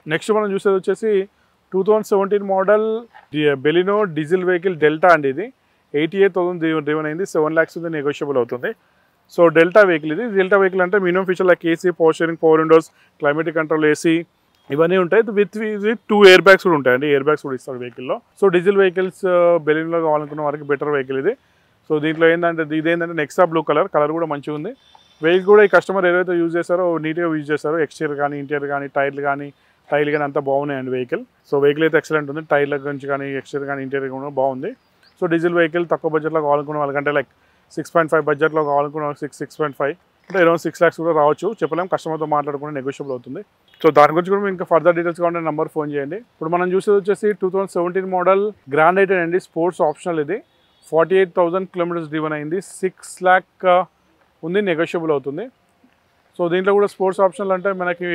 next మనం చూసేది వచ్చేసి two thousand seventeen model Baleno diesel vehicle delta అండి ఇది ఎయిటీ ఎయిట్ థౌసండ్ డ్రివన్ అయింది సెవెన్ ల్యాక్స్ ఉంది నెగోషియబుల్ అవుతుంది సో డెల్టా వెహికల్ ఇది డెల్టా వెహికల్ అంటే minimum feature like AC power sharing power windows climatic control AC ఇవన్నీ ఉంటాయి with with two air bags కూడా ఉంటాయండి ఎయిర్ బ్యాగ్స్ కూడా ఇస్తారు వెహికల్లో సో డీజిల్ వెహికల్స్ బెలూన్లో కావాలనుకున్న వారికి బెటర్ వెహికల్ ఇది సో దీంట్లో ఏంటంటే ఇది ఏంటంటే నెక్సా బ్లూ కలర్ కలర్ కూడా మంచిగా ఉంది వెహికల్ కూడా ఈ కస్టమర్ ఏదైతే యూజ్ చేస్తారో నీట్గా యూజ్ చేస్తారో ఎక్స్టీరియర్ కానీ ఇంటీరియర్ కానీ టైర్లు కానీ టైర్లు కానీ అంతా బాగున్నాయండి వెహికల్ సో వెహికల్ అయితే ఎక్సలెంట్ ఉంది టైర్ల గురించి కానీ ఎక్స్టీరియర్ కానీ ఇంటీరియర్ కూడా బాగుంది సో డీజిల్ వెహికల్ తక్కువ బడ్జెట్లో కావాలనుకున్న వాళ్ళకంటే లైక్ సిక్స్ పాయింట్ ఫైవ్ బడ్జెట్లో కావాలనుకున్న సిక్స్ సిక్స్ పాయింట్ ఫైవ్ అంటే అరౌండ్ సిక్స్ ల్యాక్స్ కూడా రావచ్చు చెప్పలేం కస్టమర్తో మాట్లాడుకుని నెగోషియబుల్ అవుతుంది సో దాని గురించి కూడా మీకు ఇంకా ఫర్దర్ డీటెయిల్స్ కావాలంటే నెంబర్ ఫోన్ చేయండి ఇప్పుడు మనం చూసేది వచ్చేసి two thousand seventeen model grand i ten అండి స్పోర్ట్స్ ఆప్షనల్ ఇది forty eight thousand kilometres driven అయింది సిక్స్ ల్యాక్ ఉంది నెగోషియబుల్ అవుతుంది సో దీంట్లో కూడా స్పోర్ట్స్ ఆప్షన్లు అంటే మనకి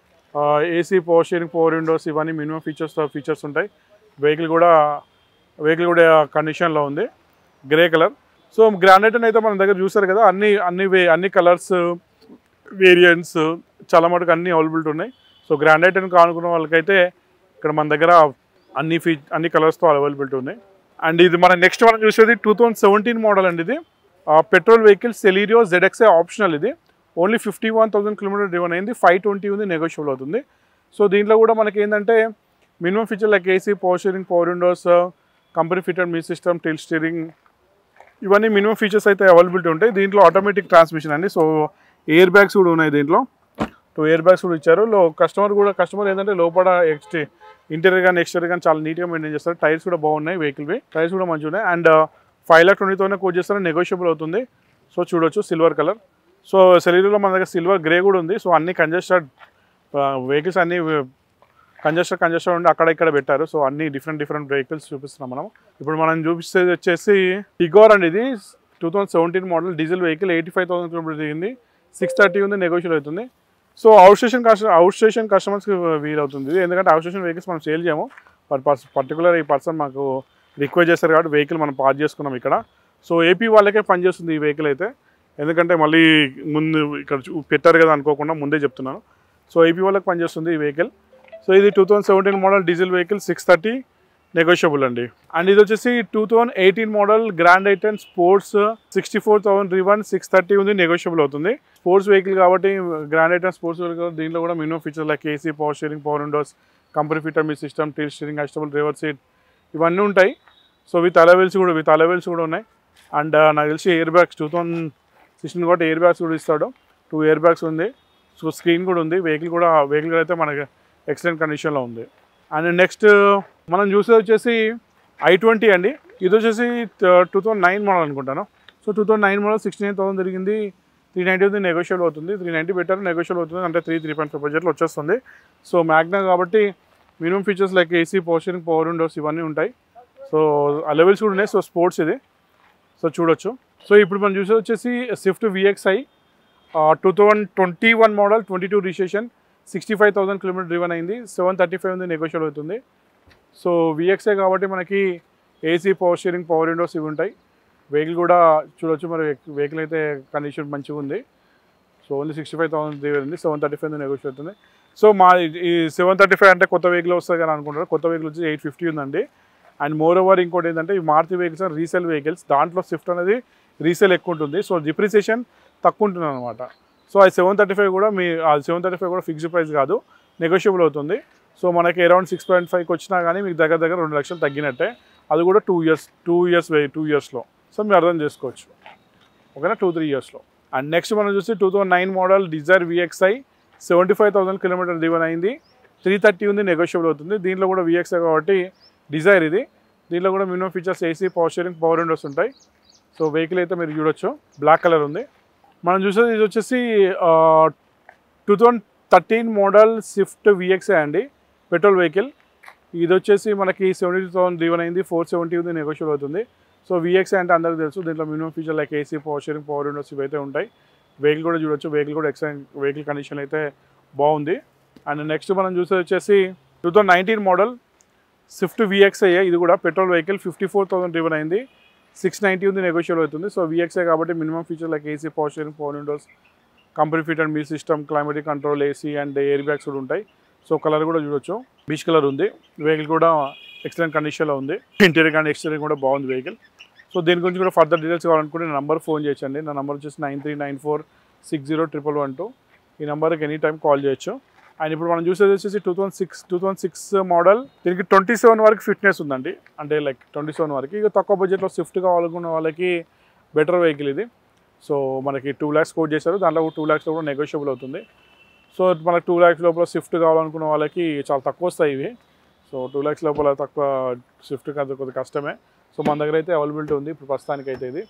AC power sharing power windows ఇవన్నీ మినిమం ఫీచర్స్ ఫీచర్స్ ఉంటాయి వెహికల్ కూడా వెహికల్ కూడా కండిషన్లో ఉంది గ్రే కలర్ సో గ్రానైట్ అయితే మన దగ్గర చూసారు కదా అన్ని అన్ని వే అన్ని కలర్స్ వేరియంట్స్ చాలా మటుకు అన్ని అవైలబిలిటీ ఉన్నాయి సో గ్రానైట్ అని కానుకున్న వాళ్ళకైతే ఇక్కడ మన దగ్గర అన్ని ఫీ అన్ని కలర్స్తో అవైలబిలిటీ ఉన్నాయి అండ్ ఇది మన నెక్స్ట్ మనం చూసేది టూ థౌజండ్ సెవెంటీన్ మోడల్ అండి ఇది petrol vehicle Celerio ZXI optional ఇది only fifty one thousand kilometre driven అయింది ఫైవ్ ట్వంటీ ఉంది నెగోషియబుల్ అవుతుంది సో దీంట్లో కూడా మనకి ఏంటంటే minimum feature like AC power steering power windows company fitted మీ సిస్టమ్ టిల్ స్టీరింగ్ ఇవన్నీ మినిమం ఫీచర్స్ అయితే అవైలబిలిటీ ఉంటాయి దీంట్లో ఆటోమేటిక్ ట్రాన్స్మిషన్ అండి సో ఎయిర్ బ్యాగ్స్ కూడా ఉన్నాయి దీంట్లో టూ ఎయిర్ బ్యాగ్స్ కూడా ఇచ్చారు లో కస్టమర్ కూడా కస్టమర్ ఏంటంటే లోపల ఎక్స్టే ఇంటీరియర్ కానీ ఎక్స్టీరియర్ కానీ చాలా నీట్గా మెయింటైన్ చేస్తారు టైర్స్ కూడా బాగున్నాయి వెహికల్వి టైర్స్ కూడా మంచిగా ఉన్నాయి అండ్ ఫైవ్ లాక్ ట్వంటీతోనే కోట్ చేస్తారు నెగోషియబుల్ అవుతుంది సో చూడొచ్చు సిల్వర్ కలర్ సో సెలీరీలో మన దగ్గర సిల్వర్ గ్రే కూడా ఉంది సో అన్ని కంజెస్టెడ్ వెహికల్స్ అన్ని కంజెస్టెడ్ కంజెస్టెడ్ ఉండి అక్కడ ఇక్కడ పెట్టారు సో అన్ని డిఫరెంట్ డిఫరెంట్ వెహికల్స్ చూపిస్తున్నాం మనం ఇప్పుడు మనం చూపిస్తేది వచ్చేసి టిగోర్ అండి ఇది two thousand seventeen model diesel vehicle eighty five thousand kilometre దిగింది సిక్స్ థర్టీ ఉంది నెగోషియల్ అవుతుంది సో అవుట్ స్టేషన్ కస్ట అవుట్ స్టేషన్ కస్టమర్స్కి వీల్ అవుతుంది ఇది ఎందుకంటే అవుట్ స్టేషన్ వెహికల్స్ మనం సేల్ చేయము పర్ పర్స్ పర్టికులర్ ఈ పర్సన్ మాకు రిక్వెస్ట్ చేస్తారు కాబట్టి వెహికల్ మనం పార్క్ చేసుకున్నాం ఇక్కడ సో ఏపీ వాళ్ళకే పనిచేస్తుంది ఈ వెహికల్ అయితే ఎందుకంటే మళ్ళీ ముందు ఇక్కడ చూ- పెట్టారు కదా అనుకోకుండా ముందే చెప్తున్నాను సో ఏపీ వాళ్ళకి పనిచేస్తుంది ఈ వెహికల్ సో ఇది two thousand seventeen model diesel vehicle six thirty negotiable అండి అండ్ ఇది వచ్చేసి two thousand eighteen model grand i ten sports sixty four thousand driven six thirty ఉంది నెగోషియబుల్ అవుతుంది స్పోర్ట్స్ వెహికల్ కాబట్టి గ్రాండ్ ఐటెన్ స్పోర్ట్స్ వెహికల్ దీంట్లో కూడా minimum features like AC power steering power windows company fitted మీ system tilt steering adjustable driver seat ఇవన్నీ ఉంటాయి so with అలవెల్స్ కూడా with అలవెల్స్ కూడా ఉన్నాయి అండ్ నాకు తెలిసి air bags two thousand sixteen కూడా ఎయిర్ బ్యాగ్స్ కూడా ఇస్తాడు టూ ఎయిర్ బ్యాగ్స్ ఉంది సో స్క్రీన్ కూడా ఉంది వెహికల్ కూడా వెహికల్ అయితే మనకి ఎక్సలెంట్ కండిషన్లో ఉంది అండ్ నెక్స్ట్ మనం చూసేది వచ్చేసి ఐ ట్వంటీ అండి ఇది వచ్చేసి టూ థౌసండ్ నైన్ మోడల్ అనుకుంటాను so two thousand nine model sixty nine thousand తిరిగింది త్రీ నైంటీ ఉంది నెగోషియల్ అవుతుంది త్రీ నైంటీ బెటర్ నెగోషియల్ అవుతుంది అంటే త్రీ త్రీ పాయింట్ ఫైవ్ బడ్జెట్లో వచ్చేస్తుంది సో మ్యాగ్నా కాబట్టి minimum features like AC power steering power windows ఇవన్నీ ఉంటాయి సో లెవెల్స్ కూడా ఉన్నాయి సో స్పోర్ట్స్ ఇది సో చూడొచ్చు సో ఇప్పుడు మనం చూసేది వచ్చేసి Swift VXI two thousand twenty one model twenty two registration sixty five thousand kilometre driven అయింది సెవెన్ థర్టీ ఫైవ్ ఉంది నెగోషియల్ అవుతుంది సో విఎక్స్ఐ కాబట్టి మనకి AC power steering power windows ఇవి ఉంటాయి వెహికల్ కూడా చూడొచ్చు మరి వెహికల్ అయితే కండిషన్ మంచిగా ఉంది so only sixty five thousand దిగింది సెవెన్ థర్టీ ఫైవ్ నెగోషియల్ అవుతుంది సో మా ఈ సెవెన్ థర్టీ ఫైవ్ అంటే కొత్త వెహికల్ వస్తుంది కానీ అనుకుంటారు కొత్త వెహికల్ వచ్చి ఎయిట్ ఫిఫ్టీ ఉందండి అండ్ మోర్ ఓవర్ ఇంకోటి ఏంటంటే ఈ మారుతి వెహికల్స్ రీసేల్ వెహికల్స్ దాంట్లో స్విఫ్ట్ అనేది రీసేల్ ఎక్కువ ఉంటుంది సో డిప్రిసియేషన్ తక్కువ ఉంటుంది అనమాట సో అది సెవెన్ థర్టీ ఫైవ్ కూడా మీ అది సెవెన్ థర్టీ ఫైవ్ కూడా ఫిక్స్డ్ ప్రైస్ కాదు నెగోషియబుల్ అవుతుంది సో మనకి అరౌండ్ సిక్స్ పాయింట్ ఫైవ్కి వచ్చినా కానీ మీకు దగ్గర దగ్గర రెండు లక్షలు తగ్గినట్టే అది కూడా two years two years two ఇయర్స్లో సో మీరు అర్థం చేసుకోవచ్చు ఓకేనా టూ త్రీ ఇయర్స్లో అండ్ నెక్స్ట్ మనం చూస్తే two thousand nine model Dzire VXI seventy five thousand kilometre driven అయింది త్రీ థర్టీ ఉంది నెగోషియబుల్ అవుతుంది దీంట్లో కూడా విఎక్స్ఐ కాబట్టి డిజైర్ ఇది దీంట్లో కూడా minimum features AC power sharing power windows ఉంటాయి సో వెహికల్ అయితే మీరు చూడొచ్చు బ్లాక్ కలర్ ఉంది మనం చూసేది ఇది వచ్చేసి two thousand thirteen model Swift VXI అండి పెట్రోల్ వెహికల్ ఇది వచ్చేసి మనకి సెవెంటీ టూ థౌసండ్ డ్రీవన్ అయింది ఫోర్ సెవెంటీ ఉంది నెగోషియబుల్ అవుతుంది సో విఎక్స్ఐ అంటే అందరికీ తెలుసు దీంట్లో minimum feature like AC power sharing power windows ఇవైతే ఉంటాయి వెహికల్ కూడా చూడొచ్చు వెహికల్ కూడా ఎక్సలెంట్ వెహికల్ కండిషన్ అయితే బాగుంది అండ్ నెక్స్ట్ మనం చూసేది వచ్చేసి two thousand nineteen model Swift VXI ఇది కూడా petrol vehicle fifty four thousand driven అయింది సిక్స్ నైంటీ ఉంది నెగోషియబుల్ అవుతుంది సో విఎక్స్ఐ కాబట్టి minimum feature like AC power steering power windows company fit and మీ system climatic control AC and air bags కూడా ఉంటాయి so colour కూడా చూడొచ్చు beige colour ఉంది వెహికల్ కూడా ఎక్సలెంట్ కండిషన్లో ఉంది ఇంటీరియర్ కానీ ఎక్స్టీరియర్ కూడా బాగుంది వెహికల్ సో దీని గురించి కూడా ఫర్దర్ డీటెయిల్స్ కావాలనుకుంటే నా నంబర్ ఫోన్ చేయొచ్చండి నా నంబర్ వచ్చేసి nine three nine four six zero triple one two ఈ నెంబర్కి ఎనీ టైం కాల్ చేయొచ్చు అండ్ ఇప్పుడు మనం చూసేది వచ్చేసి two thousand six two thousand six model దీనికి ట్వంటీ సెవెన్ వరకు ఫిట్నెస్ ఉందండి అంటే లైక్ ట్వంటీ సెవెన్ వరకు ఇక తక్కువ బడ్జెట్లో స్విఫ్ట్ కావాలనుకున్న వాళ్ళకి బెటర్ వెహికల్ ఇది సో మనకి టూ ల్యాక్స్ కోట్ చేశారు దాంట్లో టూ ల్యాక్స్లో కూడా నెగోషియబుల్ అవుతుంది సో మనకి టూ ల్యాక్స్ లోపల స్విఫ్ట్ కావాలనుకున్న వాళ్ళకి చాలా తక్కువ వస్తాయి ఇవి సో టూ ల్యాక్స్ లోపల తక్కువ స్విఫ్ట్ కాదు కొద్దిగా కష్టమే సో మన దగ్గర అయితే అవైలబిలిటీ ఉంది ఇప్పుడు ప్రస్తుతానికి అయితే ఇది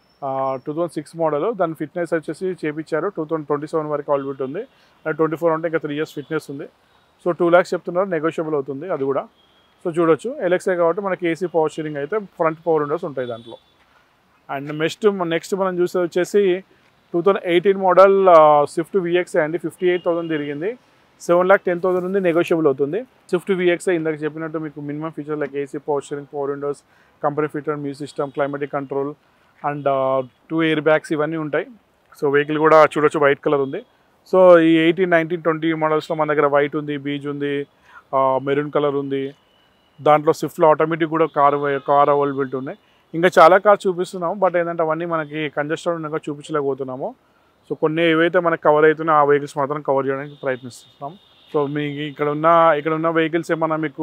టూ థౌసండ్ సిక్స్ మోడల్ దాని ఫిట్నెస్ వచ్చేసి చేపించారు టూ థౌసండ్ ట్వంటీ సెవెన్ వరకు అవైలబిలిటీ ఉంది అండ్ ట్వంటీ ఫోర్ అంటే ఇంకా త్రీ ఇయర్స్ ఫిట్నెస్ ఉంది సో టూ ల్యాక్స్ చెప్తున్నారు నెగోషియబుల్ అవుతుంది అది కూడా సో చూడొచ్చు ఎలక్సే కాబట్టి మనకి ఏసీ పవర్ షేరింగ్ అయితే ఫ్రంట్ పవర్ విండోస్ ఉంటాయి దాంట్లో అండ్ నెక్స్ట్ నెక్స్ట్ మనం చూసేది వచ్చేసి two thousand eighteen model Swift VX అండి ఫిఫ్టీ ఎయిట్ థౌసండ్ తిరిగింది సెవెన్ ల్యాక్ టెన్ థౌసండ్ ఉంది నెగోషియబుల్ అవుతుంది స్విఫ్ట్ విఎక్స్ ఇందాక చెప్పినట్టు మీకు minimum feature like AC power steering power windows company fitted music system climatic control and two air bags ఇవన్నీ ఉంటాయి so vehicle కూడా చూడొచ్చు వైట్ కలర్ ఉంది సో ఈ ఎయిటీన్ నైన్టీన్ ట్వంటీ మోడల్స్లో మన దగ్గర వైట్ ఉంది బీజ్ ఉంది మెరూన్ కలర్ ఉంది దాంట్లో స్విఫ్ట్లో ఆటోమేటిక్ కూడా కార్ కార్ అవైలబిలిటీ ఉన్నాయి ఇంకా చాలా కార్స్ చూపిస్తున్నాము బట్ ఏంటంటే అవన్నీ మనకి కంజెస్టెడ్ ఉండగా చూపించలేకపోతున్నాము సో కొన్ని ఏవైతే మనకు కవర్ అవుతున్నాయో ఆ వెహికల్స్ మాత్రం కవర్ చేయడానికి ప్రయత్నిస్తున్నాం సో మీ ఇక్కడ ఉన్న ఇక్కడ ఉన్న వెహికల్స్ ఏమన్నా మీకు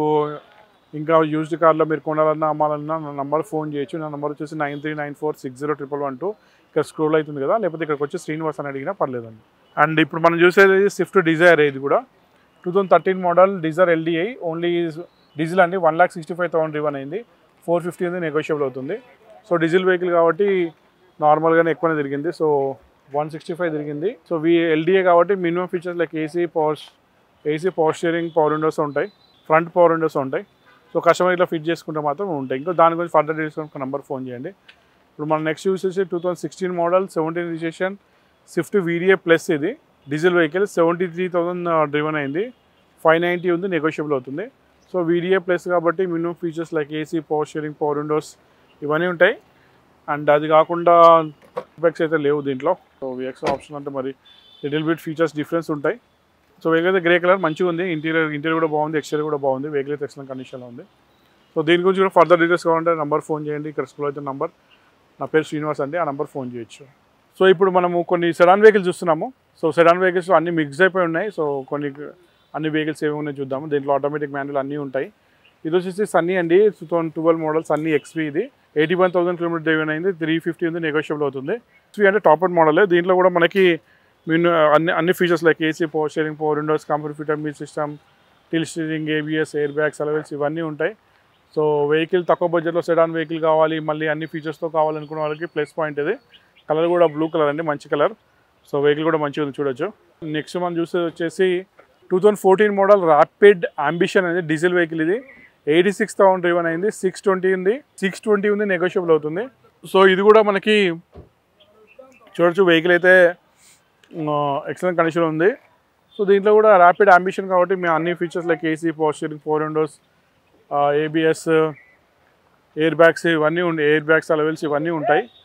ఇంకా యూజ్డ్ కార్లో మీరు కొనాలన్నా అమ్మాలన్నా నా నంబర్ ఫోన్ చేయొచ్చు నా నంబర్ వచ్చేసి nine three nine four six zero triple one two ఇక్కడ స్క్రోల్ అవుతుంది కదా లేకపోతే ఇక్కడికి వచ్చి శ్రీనివాస్ అని అడిగినా పర్లేదండి అండ్ ఇప్పుడు మనం చూసేది స్విఫ్ట్ డిజైర్ ఇది కూడా two thousand thirteen model Dzire LDI only diesel అండి one lakh sixty five thousand driven అయింది ఫోర్ ఫిఫ్టీ ఉంది నెగోషియబుల్ అవుతుంది సో డీజిల్ వెహికల్ కాబట్టి నార్మల్గానే ఎక్కువనే తిరిగింది సో వన్ సిక్స్టీ ఫైవ్ తిరిగింది సో వీ ఎల్డిఏ కాబట్టి minimum features like AC power AC power steering power windows ఉంటాయి ఫ్రంట్ పవర్ విండోస్ ఉంటాయి సో కస్టమర్ ఇట్లా ఫిట్ చేసుకుంటే మాత్రం ఉంటాయి ఇంకా దాని గురించి ఫర్దర్ డీటెయిల్స్ ఒక నెంబర్ ఫోన్ చేయండి ఇప్పుడు మనం నెక్స్ట్ యూస్ చేసి two thousand sixteen model seventeen registration Swift VDI plus ఇది diesel vehicle seventy three thousand driven అయింది ఫైవ్ నైంటీ ఉంది నెగోషియబుల్ అవుతుంది సో వీడియే ప్లస్ కాబట్టి minimum features like AC power sharing power windows ఇవన్నీ ఉంటాయి and అది కాకుండా బ్యాక్స్ అయితే లేవు దీంట్లో సో విఎక్స్ ఆప్షన్ అంటే మరి లిటిల్ బిట్ ఫీచర్స్ డిఫరెన్స్ ఉంటాయి సో వెహికల్ అయితే గ్రే కలర్ మంచిగా ఉంది ఇంటీరియర్ ఇంటీరియర్ కూడా బాగుంది ఎక్స్టీరియర్ కూడా బాగుంది వెహికల్ అయితే ఎక్సలెంట్ కండిషన్లో ఉంది సో దీని గురించి కూడా ఫర్దర్ డీటెయిల్స్ కావాలంటే నంబర్ ఫోన్ చేయండి ఇక్కడ స్కూల్ అయితే నంబర్ నా పేరు శ్రీనివాస్ అండి ఆ నంబర్ ఫోన్ చేయొచ్చు సో ఇప్పుడు మనము కొన్ని సెడాన్ వెహికల్స్ చూస్తున్నాము సో సెడాన్ వెహికల్స్ అన్ని మిక్స్ అయిపోయి ఉన్నాయి సో కొన్ని అన్ని వెహికల్స్ ఏమి ఉన్నాయో చూద్దాము దీంట్లో ఆటోమేటిక్ మాన్యువల్ అన్నీ ఉంటాయి ఇది వచ్చేసి సన్నీ అండి two thousand twelve model Sunny XV ఇది eighty one thousand kilometre driven అయింది త్రీ ఫిఫ్టీ ఉంది నెగోషియబుల్ అవుతుంది ఎక్స్వీ అంటే టాప్ అండ్ మోడల్ దీంట్లో కూడా మనకి మీన్ అన్ని అన్ని features like AC power sharing power windows company fitted మీ system tilt steering ABS air bags alloy wheels ఇవన్నీ ఉంటాయి సో వెహికల్ తక్కువ బడ్జెట్లో సెడాన్ వెహికల్ కావాలి మళ్ళీ అన్ని ఫీచర్స్తో కావాలనుకున్న వాళ్ళకి ప్లస్ పాయింట్ ఇది కలర్ కూడా బ్లూ కలర్ అండి మంచి కలర్ సో వెహికల్ కూడా మంచిగా ఉంది చూడొచ్చు నెక్స్ట్ మనం చూసేది వచ్చేసి two thousand fourteen model Rapid Ambition అనేది డీజిల్ వెహికల్ ఇది ఎయిటీ సిక్స్ థౌసండ్ డ్రివన్ అయింది సిక్స్ ట్వంటీ ఉంది సిక్స్ ట్వంటీ ఉంది నెగోషియబుల్ అవుతుంది సో ఇది కూడా మనకి చూడొచ్చు వెహికల్ అయితే ఎక్సలెంట్ కండిషన్ ఉంది సో దీంట్లో కూడా ర్యాపిడ్ అంబిషన్ కాబట్టి మేము అన్ని features like AC power steering power windows ABS air bags ఇవన్నీ ఉండే ఎయిర్ బ్యాగ్స్ లెవెల్స్ ఇవన్నీ ఉంటాయి